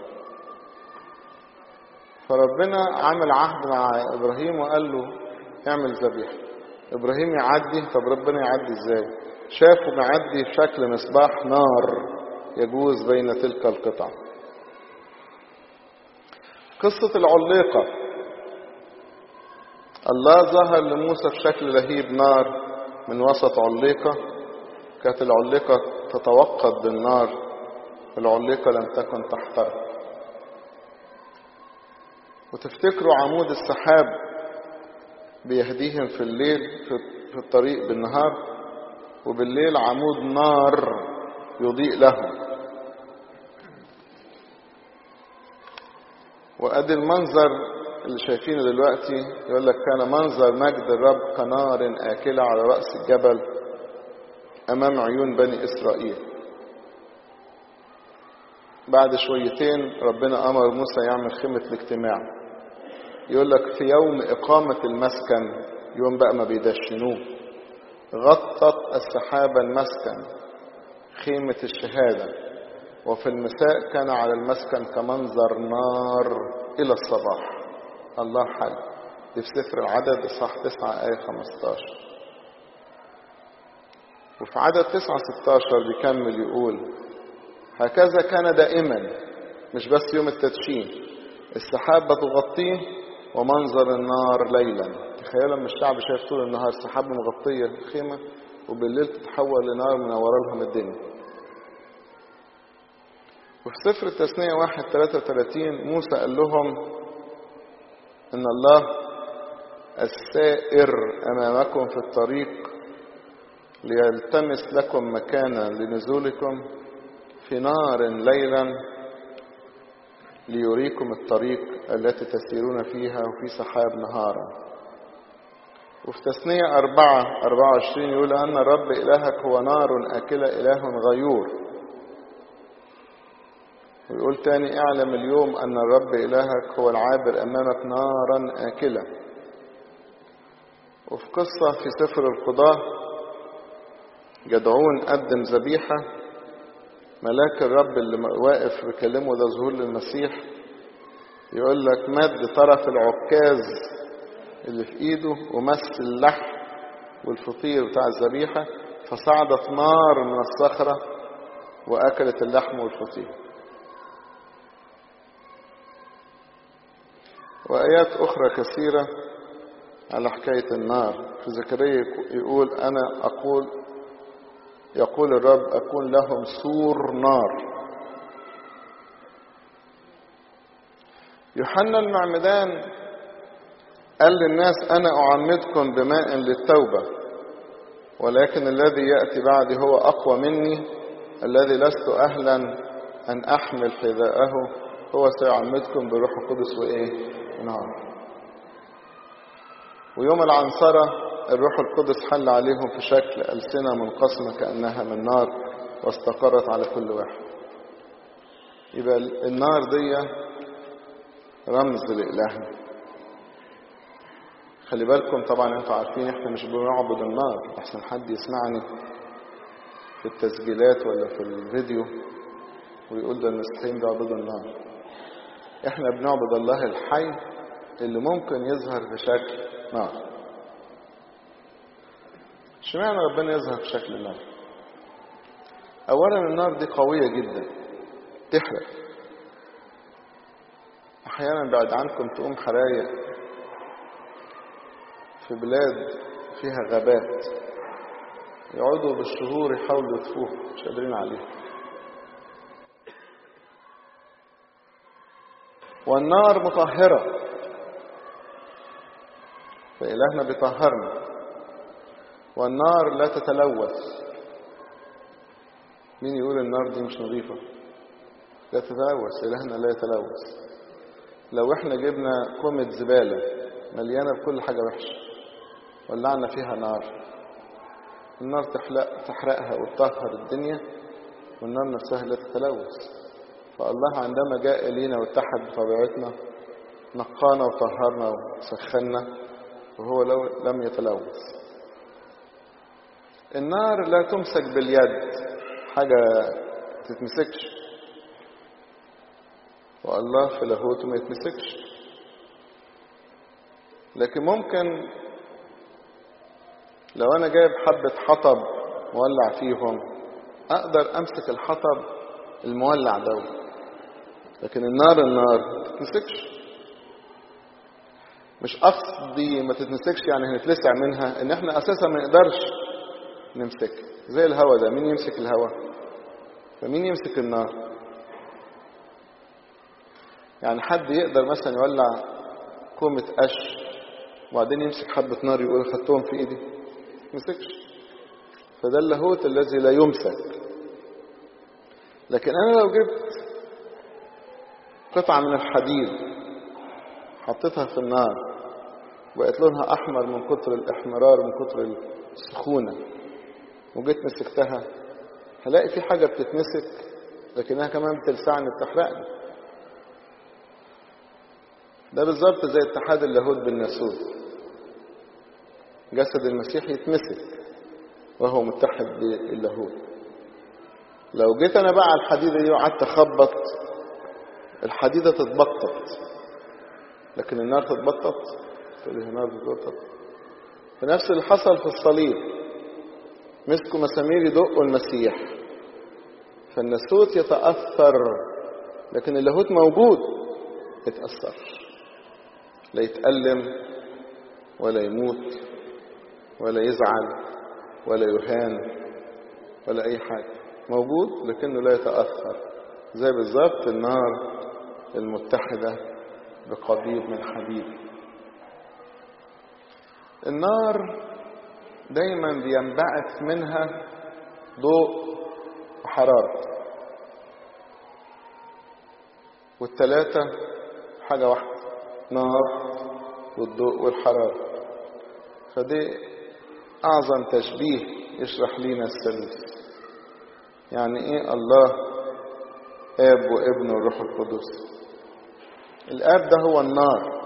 فربنا عمل عهد مع ابراهيم وقال له اعمل ذبيحه ابراهيم يعدي طب ربنا يعدي ازاي شافه معدي في شكل مصباح نار يجوز بين تلك القطع قصة العليقة الله ظهر لموسى في شكل لهيب نار من وسط عليقة كانت العليقة تتوقد بالنار العليقة لم تكن تحترق وتفتكروا عمود السحاب بيهديهم في الليل في الطريق بالنهار وبالليل عمود نار يضيء لهم وادي المنظر اللي شايفينه دلوقتي يقول لك كان منظر مجد الرب كنار آكلة على رأس الجبل أمام عيون بني إسرائيل بعد شويتين ربنا أمر موسى يعمل خيمة الاجتماع يقول لك في يوم إقامة المسكن يوم بقى ما بيدشنوه غطت السحابة المسكن خيمة الشهادة وفي المساء كان على المسكن كمنظر نار إلى الصباح الله حل دي في سفر العدد إصحاح 9 آية 15 وفي عدد 9 16 بيكمل يقول هكذا كان دائما مش بس يوم التدشين السحاب بتغطيه ومنظر النار ليلا تخيل لما الشعب شايف طول النهار سحاب مغطية الخيمة وبالليل تتحول لنار منورة لهم الدنيا وفي سفر التثنية واحد 33 موسى قال لهم إن الله السائر أمامكم في الطريق ليلتمس لكم مكانا لنزولكم في نار ليلا ليريكم الطريق التي تسيرون فيها وفي سحاب نهارا وفي تثنية أربعة أربعة وعشرين يقول أن الرب إلهك هو نار أكلة إله غيور ويقول تاني اعلم اليوم أن الرب إلهك هو العابر أمامك نارا آكلة وفي قصة في سفر القضاة جدعون قدم ذبيحة ملاك الرب اللي واقف بيكلمه ده ظهور للمسيح يقول لك مد طرف العكاز اللي في ايده ومس اللحم والفطير بتاع الذبيحة فصعدت نار من الصخرة وأكلت اللحم والفطير وآيات أخرى كثيرة على حكاية النار في زكريا يقول أنا أقول يقول الرب أكون لهم سور نار يوحنا المعمدان قال للناس أنا أعمدكم بماء للتوبة ولكن الذي يأتي بعدي هو أقوى مني الذي لست أهلا أن أحمل حذاءه هو سيعمدكم بروح القدس وإيه؟ نار ويوم العنصرة الروح القدس حل عليهم في شكل ألسنة منقسمة كأنها من نار واستقرت على كل واحد يبقى النار دي رمز لإلهنا خلي بالكم طبعا انتوا عارفين احنا مش بنعبد النار احسن حد يسمعني في التسجيلات ولا في الفيديو ويقول ده المسيحيين بيعبدوا النار احنا بنعبد الله الحي اللي ممكن يظهر في شكل نار اشمعنى ربنا يظهر في شكل نار اولا النار دي قوية جدا تحرق احيانا بعد عنكم تقوم حرايق في بلاد فيها غابات يقعدوا بالشهور يحاولوا يطفوها مش قادرين عليها والنار مطهرة فإلهنا بيطهرنا والنار لا تتلوث مين يقول النار دي مش نظيفة لا تتلوث إلهنا لا يتلوث لو احنا جبنا كومة زبالة مليانة بكل حاجة وحشة ولعنا فيها نار النار تحرق تحرقها وتطهر الدنيا والنار نفسها لا تتلوث فالله عندما جاء إلينا واتحد بطبيعتنا نقانا وطهرنا وسخنا وهو لو لم يتلوث النار لا تمسك باليد حاجة تتمسكش والله في لاهوته ما يتمسكش لكن ممكن لو انا جايب حبة حطب مولع فيهم اقدر امسك الحطب المولع ده لكن النار النار ما تتمسكش مش قصدي ما تتمسكش يعني هنتلسع منها ان احنا اساسا ما نقدرش نمسكها زي الهوا ده مين يمسك الهوا فمين يمسك النار يعني حد يقدر مثلا يولع كومة قش وبعدين يمسك حبة نار يقول خدتهم في ايدي مسكش فده اللاهوت الذي لا يمسك لكن انا لو جبت قطعة من الحديد حطيتها في النار بقت لونها احمر من كتر الاحمرار من كتر السخونة وجيت مسكتها هلاقي في حاجة بتتمسك لكنها كمان بتلسعني بتحرقني ده بالظبط زي اتحاد اللاهوت بالناسوت جسد المسيح يتمسك وهو متحد باللاهوت لو جيت انا بقى على الحديده دي وقعدت اخبط الحديده تتبطط لكن النار تتبطط تقول لي النار تتبطط فنفس اللي حصل في الصليب مسكوا مسامير يدقوا المسيح فالناسوت يتاثر لكن اللاهوت موجود يتاثر لا يتالم ولا يموت ولا يزعل ولا يهان ولا اي حاجه موجود لكنه لا يتاثر زي بالظبط النار المتحده بقضيب من حديد النار دايما بينبعث منها ضوء وحراره والثلاثه حاجه واحده نار والضوء والحراره فدي أعظم تشبيه يشرح لنا الثالوث يعني إيه الله آب وابن والروح القدس الآب ده هو النار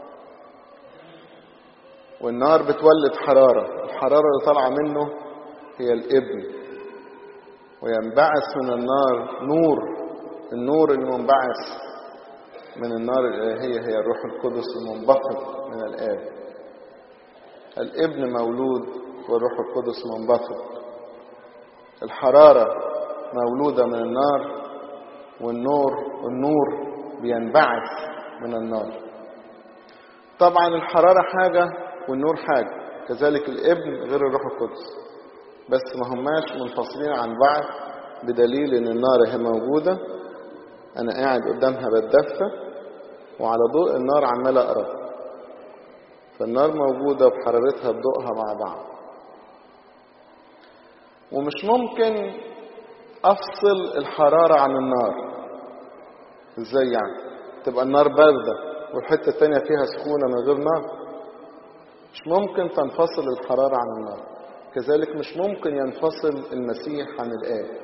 والنار بتولد حرارة الحرارة اللي طالعة منه هي الابن وينبعث من النار نور النور المنبعث من النار الإلهية هي الروح القدس المنبثق من الآب الابن مولود والروح القدس منبثق الحرارة مولودة من النار والنور النور بينبعث من النار طبعا الحرارة حاجة والنور حاجة كذلك الابن غير الروح القدس بس ما هماش منفصلين عن بعض بدليل ان النار هي موجودة انا قاعد قدامها بتدفى وعلى ضوء النار عمال اقرا فالنار موجودة بحرارتها بضوءها مع بعض ومش ممكن افصل الحرارة عن النار ازاي يعني تبقى النار باردة والحتة التانية فيها سخونة من غير نار مش ممكن تنفصل الحرارة عن النار كذلك مش ممكن ينفصل المسيح عن الآب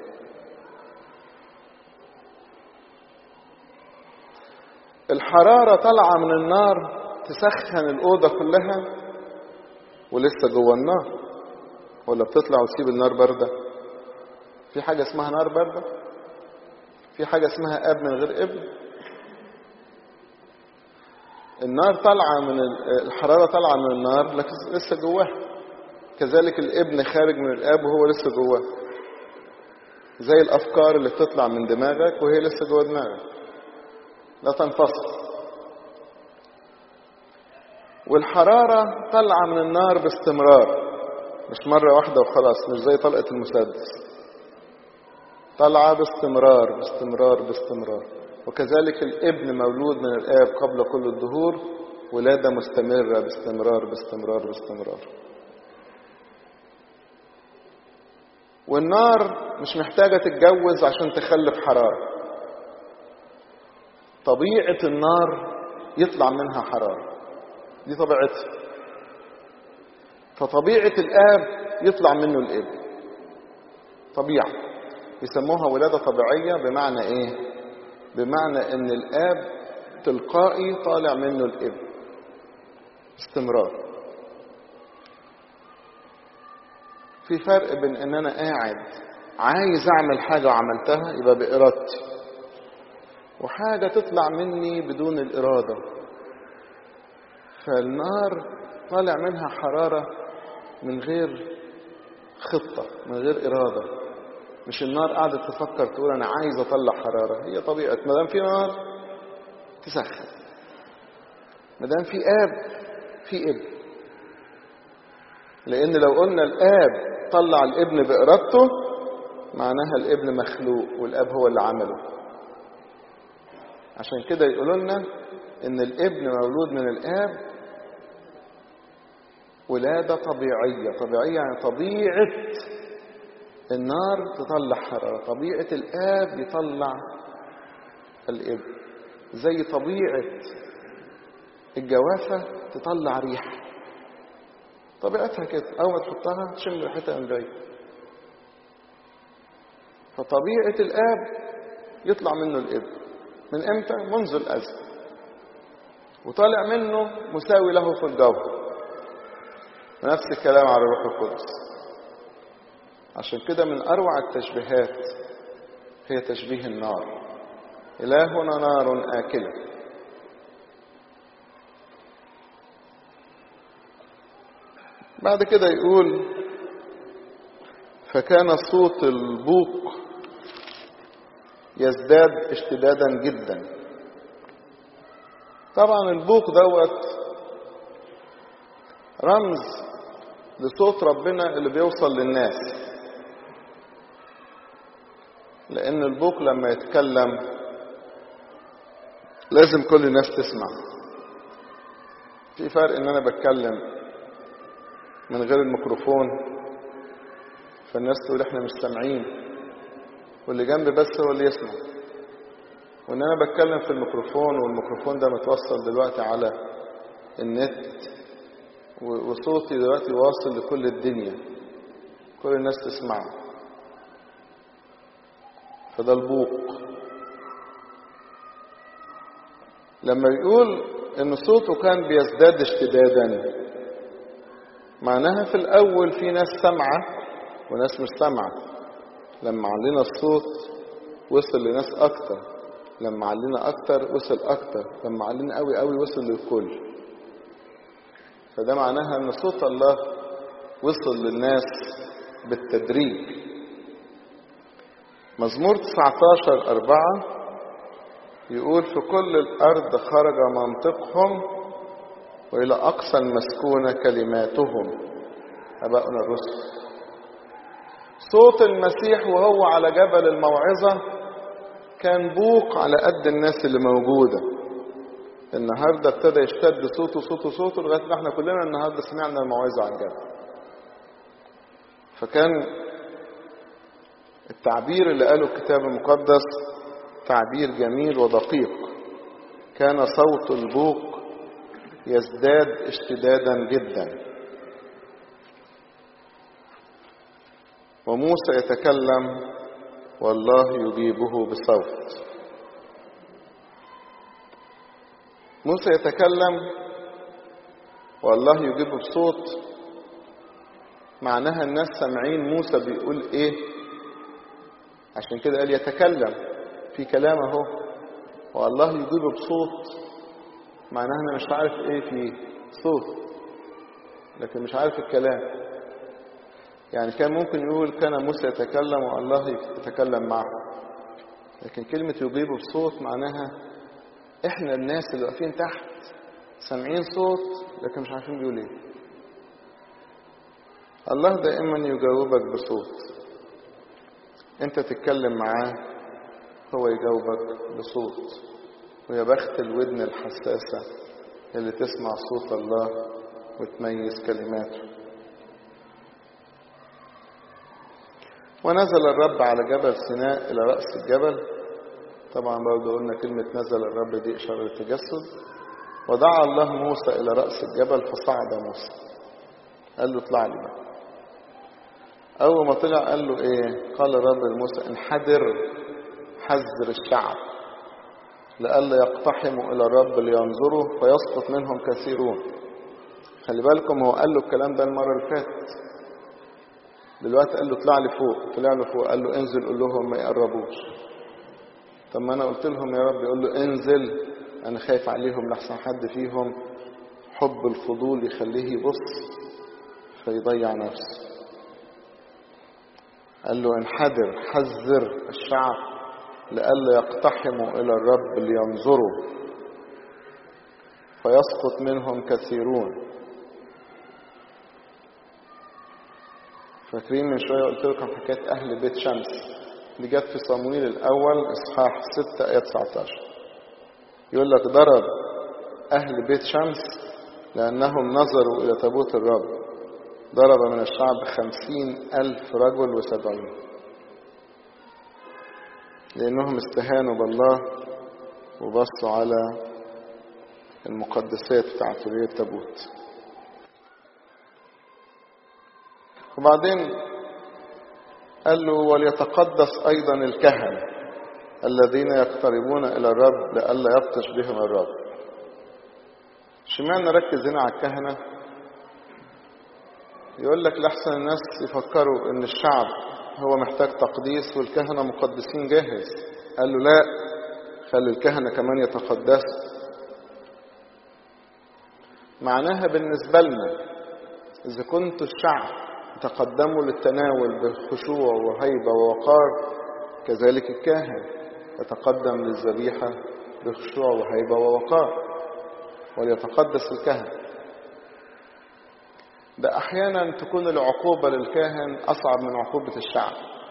الحرارة طالعة من النار تسخن الأوضة كلها ولسه جوه النار ولا بتطلع وتسيب النار باردة في حاجة اسمها نار باردة في حاجة اسمها أب من غير ابن النار طالعة من الحرارة طالعة من النار لكن لسه جواها كذلك الابن خارج من الاب وهو لسه جواه زي الافكار اللي بتطلع من دماغك وهي لسه جوه دماغك لا تنفصل والحرارة طالعة من النار باستمرار مش مرة واحدة وخلاص مش زي طلقة المسدس طالعة باستمرار باستمرار باستمرار وكذلك الابن مولود من الاب قبل كل الدهور ولادة مستمرة باستمرار باستمرار باستمرار والنار مش محتاجة تتجوز عشان تخلف حرارة طبيعة النار يطلع منها حرارة دي طبيعتها فطبيعة الآب يطلع منه الابن طبيعة يسموها ولادة طبيعية بمعنى ايه بمعنى ان الآب تلقائي طالع منه الابن استمرار في فرق بين ان انا قاعد عايز اعمل حاجة وعملتها يبقى بارادتي وحاجة تطلع مني بدون الإرادة فالنار طالع منها حرارة من غير خطة من غير إرادة مش النار قاعدة تفكر تقول أنا عايز أطلع حرارة هي طبيعة ما دام في نار تسخن ما دام في آب في ابن لأن لو قلنا الآب طلع الابن بإرادته معناها الابن مخلوق والآب هو اللي عمله عشان كده يقولوا لنا إن الابن مولود من الآب ولادة طبيعية طبيعية يعني طبيعة النار تطلع حرارة طبيعة الآب يطلع الابن زي طبيعة الجوافة تطلع ريح طبيعتها كده أول ما تحطها تشم ريحتها من بعيد فطبيعة الآب يطلع منه الابن من امتى؟ منذ الأزل وطالع منه مساوي له في الجوهر ونفس الكلام على الروح القدس عشان كده من أروع التشبيهات هي تشبيه النار إلهنا نار آكلة بعد كده يقول فكان صوت البوق يزداد اشتدادا جدا طبعا البوق دوت رمز لصوت ربنا اللي بيوصل للناس لان البوق لما يتكلم لازم كل الناس تسمع في فرق ان انا بتكلم من غير الميكروفون فالناس تقول احنا مش سامعين واللي جنبي بس هو اللي يسمع وان انا بتكلم في الميكروفون والميكروفون ده متوصل دلوقتي على النت وصوتي دلوقتي واصل لكل الدنيا كل الناس تسمعه فده البوق لما يقول ان صوته كان بيزداد اشتدادا معناها في الاول في ناس سامعه وناس مش سامعه لما علينا الصوت وصل لناس اكتر لما علينا اكتر وصل اكتر لما علينا قوي قوي وصل للكل فده معناها ان صوت الله وصل للناس بالتدريج مزمور 19 أربعة يقول في كل الأرض خرج منطقهم وإلى أقصى المسكونة كلماتهم أباؤنا الرسل صوت المسيح وهو على جبل الموعظة كان بوق على قد الناس اللي موجودة النهاردة ابتدى يشتد صوته صوته صوته لغاية ما احنا كلنا النهاردة سمعنا الموعظة عن جبل فكان التعبير اللي قاله الكتاب المقدس تعبير جميل ودقيق كان صوت البوق يزداد اشتدادا جدا وموسى يتكلم والله يجيبه بصوت موسى يتكلم والله يجيبه بصوت معناها الناس سامعين موسى بيقول ايه عشان كده قال يتكلم في كلام اهو والله يجيبه بصوت معناها انا مش عارف ايه في صوت لكن مش عارف الكلام يعني كان ممكن يقول كان موسى يتكلم والله يتكلم معه لكن كلمة يجيبه بصوت معناها احنا الناس اللي واقفين تحت سامعين صوت لكن مش عارفين بيقول ايه الله دائما يجاوبك بصوت انت تتكلم معاه هو يجاوبك بصوت ويا بخت الودن الحساسة اللي تسمع صوت الله وتميز كلماته ونزل الرب على جبل سيناء إلى رأس الجبل طبعا برضه قلنا كلمة نزل الرب دي إشارة التجسد ودعا الله موسى إلى رأس الجبل فصعد موسى قال له اطلع لي بقى أول ما طلع قال له إيه قال الرب لموسى انحدر حذر الشعب لئلا يقتحموا إلى الرب لينظروا فيسقط منهم كثيرون خلي بالكم هو قال له الكلام ده المرة اللي فاتت دلوقتي قال له اطلع لي فوق طلع له فوق قال له انزل قول لهم ما يقربوش طب ما انا قلت لهم يا رب يقول له انزل انا خايف عليهم لحسن حد فيهم حب الفضول يخليه يبص فيضيع نفسه قال له انحدر حذر الشعب لئلا يقتحموا الى الرب لينظروا فيسقط منهم كثيرون فاكرين من شويه قلت لكم حكايه اهل بيت شمس اللي جت في صمويل الاول اصحاح 6 ايه 19 يقول لك ضرب اهل بيت شمس لانهم نظروا الى تابوت الرب ضرب من الشعب خمسين ألف رجل وسبعين لأنهم استهانوا بالله وبصوا على المقدسات بتاعت اللي هي التابوت وبعدين قال له وليتقدس أيضا الكهنة الذين يقتربون إلى الرب لئلا يبطش بهم الرب اشمعنى نركز هنا على الكهنة يقول لك لحسن الناس يفكروا ان الشعب هو محتاج تقديس والكهنة مقدسين جاهز قال له لا خلي الكهنة كمان يتقدسوا معناها بالنسبة لنا إذا كنت الشعب تقدموا للتناول بخشوع وهيبة ووقار كذلك الكاهن يتقدم للذبيحة بخشوع وهيبة ووقار وليتقدس الكهن ده أحيانا تكون العقوبة للكاهن أصعب من عقوبة الشعب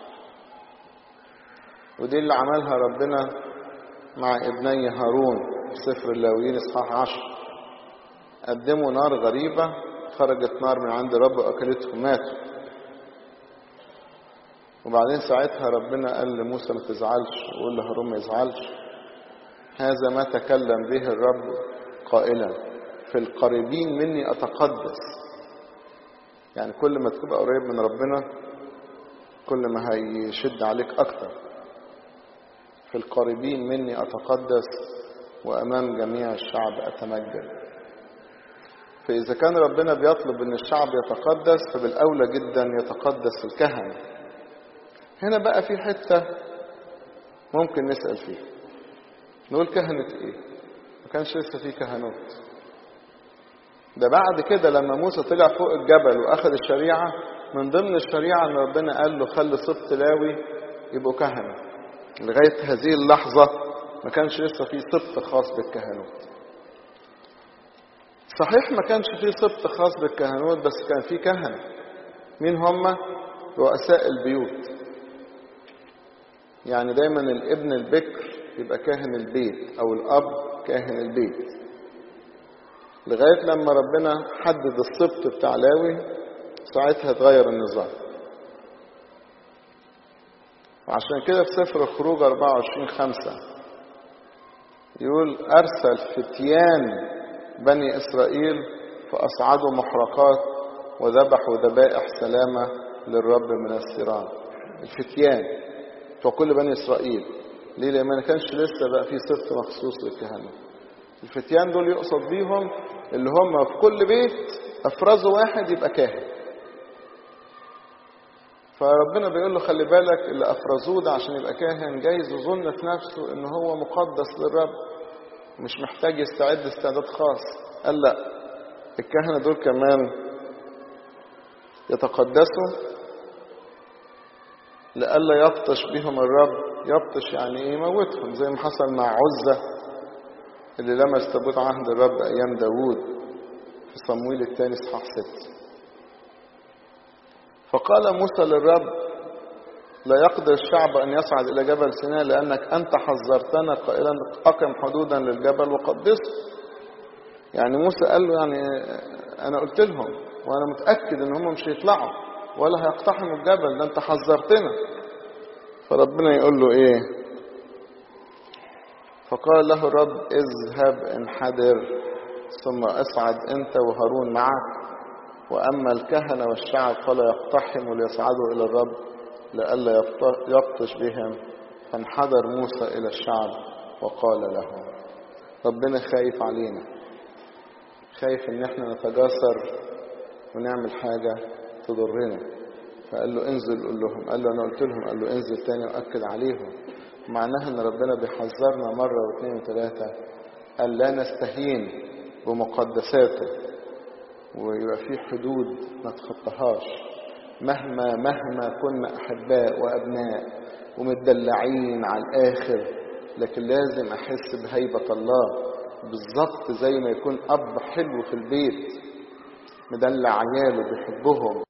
ودي اللي عملها ربنا مع ابني هارون في سفر اللاويين اصحاح عشر قدموا نار غريبة خرجت نار من عند رب وأكلتهم ماتوا وبعدين ساعتها ربنا قال لموسى ما تزعلش وقول لهارون ما يزعلش هذا ما تكلم به الرب قائلا في القريبين مني أتقدس يعني كل ما تبقى قريب من ربنا كل ما هيشد عليك أكتر في القريبين مني أتقدس وأمام جميع الشعب أتمجد فإذا كان ربنا بيطلب أن الشعب يتقدس فبالأولى جدا يتقدس الكهنة هنا بقى في حتة ممكن نسأل فيها نقول كهنة إيه ما كانش لسه في كهنوت ده بعد كده لما موسى طلع فوق الجبل واخذ الشريعة من ضمن الشريعة ان ربنا قال له خلي سبط لاوي يبقوا كهنة لغاية هذه اللحظة ما كانش لسه في سبط خاص بالكهنوت صحيح ما كانش في سبط خاص بالكهنوت بس كان في كهنة مين هم رؤساء البيوت يعني دايما الابن البكر يبقى كاهن البيت او الاب كاهن البيت لغاية لما ربنا حدد السبط بتاع لاوي ساعتها اتغير النظام وعشان كده في سفر الخروج 24 خمسة يقول أرسل فتيان بني إسرائيل فأصعدوا محرقات وذبحوا ذبائح سلامة للرب من السيران الفتيان بتوع كل بني إسرائيل ليه؟ لأن ما كانش لسه بقى في سبط مخصوص للكهنة الفتيان دول يقصد بيهم اللي هم في كل بيت افرزوا واحد يبقى كاهن فربنا بيقول له خلي بالك اللي افرزوه ده عشان يبقى كاهن جايز يظن في نفسه ان هو مقدس للرب مش محتاج يستعد استعداد خاص قال لا الكهنة دول كمان يتقدسوا لئلا يبطش بهم الرب يبطش يعني ايه يموتهم زي ما حصل مع عزة اللي لمس تابوت عهد الرب ايام داوود في صمويل الثاني اصحاح 6 فقال موسى للرب لا يقدر الشعب ان يصعد الى جبل سيناء لانك انت حذرتنا قائلا اقم حدودا للجبل وقدسه يعني موسى قال له يعني انا قلت لهم وانا متاكد ان هم مش هيطلعوا ولا هيقتحموا الجبل ده انت حذرتنا فربنا يقول له ايه فقال له الرب اذهب انحدر ثم اصعد انت وهارون معك واما الكهنه والشعب فلا يقتحموا ليصعدوا الى الرب لئلا يبطش بهم فانحدر موسى الى الشعب وقال لهم ربنا خايف علينا خايف ان احنا نتجاسر ونعمل حاجه تضرنا فقال له انزل قول لهم قال له انا قلت لهم قال له انزل تاني واكد عليهم معناها ان ربنا بيحذرنا مرة واثنين وثلاثة قال لا نستهين بمقدساته ويبقى في حدود ما تخطهاش مهما مهما كنا احباء وابناء ومتدلعين على الاخر لكن لازم احس بهيبة الله بالظبط زي ما يكون اب حلو في البيت مدلع عياله بيحبهم